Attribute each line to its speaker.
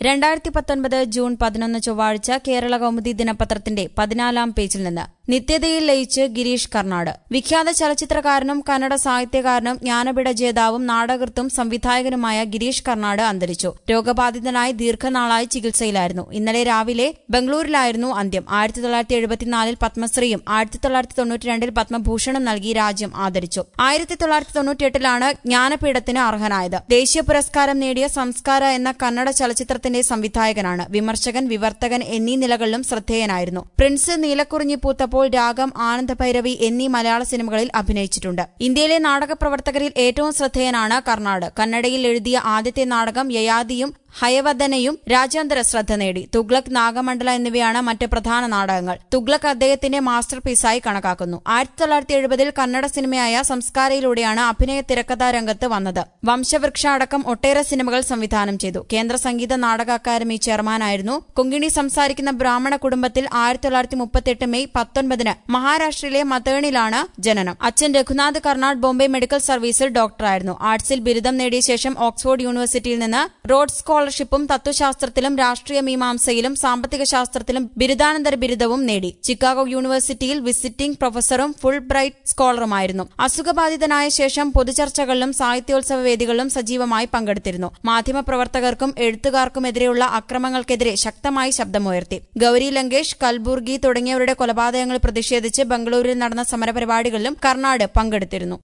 Speaker 1: രണ്ടായിരത്തി പത്തൊൻപത് ജൂൺ പതിനൊന്ന് ചൊവ്വാഴ്ച കേരള കൗമുദി ദിനപത്രത്തിന്റെ പതിനാലാം പേജിൽ നിന്ന് നിത്യതയിൽ ലയിച്ച് ഗിരീഷ് കർണാട് വിഖ്യാത ചലച്ചിത്രകാരനും കന്നഡ സാഹിത്യകാരനും ജ്ഞാനപീഠ ജേതാവും നാടകൃത്തും സംവിധായകനുമായ ഗിരീഷ് കർണാട് അന്തരിച്ചു രോഗബാധിതനായി ദീർഘനാളായി ചികിത്സയിലായിരുന്നു ഇന്നലെ രാവിലെ ബംഗളൂരിലായിരുന്നു അന്ത്യം ആയിരത്തി തൊള്ളായിരത്തി എഴുപത്തിനാലിൽ പത്മശ്രീയും ആയിരത്തി തൊള്ളായിരത്തി തൊണ്ണൂറ്റിരണ്ടിൽ പത്മഭൂഷണും നൽകി രാജ്യം ആദരിച്ചു ആയിരത്തി തൊള്ളായിരത്തി തൊണ്ണൂറ്റിയെട്ടിലാണ് ജ്ഞാനപീഠത്തിന് അർഹനായത് ദേശീയ പുരസ്കാരം നേടിയ സംസ്കാര എന്ന കന്നഡ ചലച്ചിത്രത്തിന്റെ സംവിധായകനാണ് വിമർശകൻ വിവർത്തകൻ എന്നീ നിലകളിലും ശ്രദ്ധേയനായിരുന്നു പ്രിൻസ് നീലക്കുറിഞ്ഞി പൂത്തപ്പോൾ രാഗം ആനന്ദഭൈരവി എന്നീ മലയാള സിനിമകളിൽ അഭിനയിച്ചിട്ടുണ്ട് ഇന്ത്യയിലെ നാടക പ്രവർത്തകരിൽ ഏറ്റവും ശ്രദ്ധേയനാണ് കർണാട് കന്നഡയിൽ എഴുതിയ ആദ്യത്തെ നാടകം യയാതിയും ഹയവദനയും രാജ്യാന്തര ശ്രദ്ധ നേടി തുഗ്ലക് നാഗമണ്ഡല എന്നിവയാണ് മറ്റ് പ്രധാന നാടകങ്ങൾ തുഗ്ലക് അദ്ദേഹത്തിന്റെ മാസ്റ്റർ പീസായി കണക്കാക്കുന്നു ആയിരത്തി തൊള്ളായിരത്തി എഴുപതിൽ കന്നഡ സിനിമയായ സംസ്കാരയിലൂടെയാണ് അഭിനയ തിരക്കഥാ രംഗത്ത് വന്നത് വംശവൃക്ഷ അടക്കം ഒട്ടേറെ സിനിമകൾ സംവിധാനം ചെയ്തു കേന്ദ്ര സംഗീത നാടക അക്കാദമി ചെയർമാനായിരുന്നു കൊങ്കിണി സംസാരിക്കുന്ന ബ്രാഹ്മണ കുടുംബത്തിൽ ആയിരത്തി തൊള്ളായിരത്തി മുപ്പത്തെട്ട് മെയ് പത്തൊൻപതിന് മഹാരാഷ്ട്രയിലെ മതേണിലാണ് ജനനം അച്ഛൻ രഘുനാഥ് കർണാട് ബോംബെ മെഡിക്കൽ സർവീസിൽ ഡോക്ടറായിരുന്നു ആർട്സിൽ ബിരുദം നേടിയ ശേഷം ഓക്സ്ഫോർഡ് യൂണിവേഴ്സിറ്റിയിൽ നിന്ന് റോഡ് സ്കോളർഷിപ്പും തത്വശാസ്ത്രത്തിലും രാഷ്ട്രീയ മീമാംസയിലും സാമ്പത്തിക ശാസ്ത്രത്തിലും ബിരുദാനന്തര ബിരുദവും നേടി ചിക്കാഗോ യൂണിവേഴ്സിറ്റിയിൽ വിസിറ്റിംഗ് പ്രൊഫസറും ഫുൾ ബ്രൈറ്റ് സ്കോളറുമായിരുന്നു അസുഖബാധിതനായ ശേഷം പൊതുചർച്ചകളിലും സാഹിത്യോത്സവ വേദികളിലും സജീവമായി പങ്കെടുത്തിരുന്നു മാധ്യമപ്രവർത്തകർക്കും എഴുത്തുകാർക്കുമെതിരെയുള്ള അക്രമങ്ങൾക്കെതിരെ ശക്തമായി ശബ്ദമുയർത്തി ഗൌരി ലങ്കേഷ് കൽബുർഗി തുടങ്ങിയവരുടെ കൊലപാതകങ്ങൾ പ്രതിഷേധിച്ച് ബംഗളൂരുവിൽ നടന്ന സമരപരിപാടികളിലും കർണാട് പങ്കെടുത്തിരുന്നു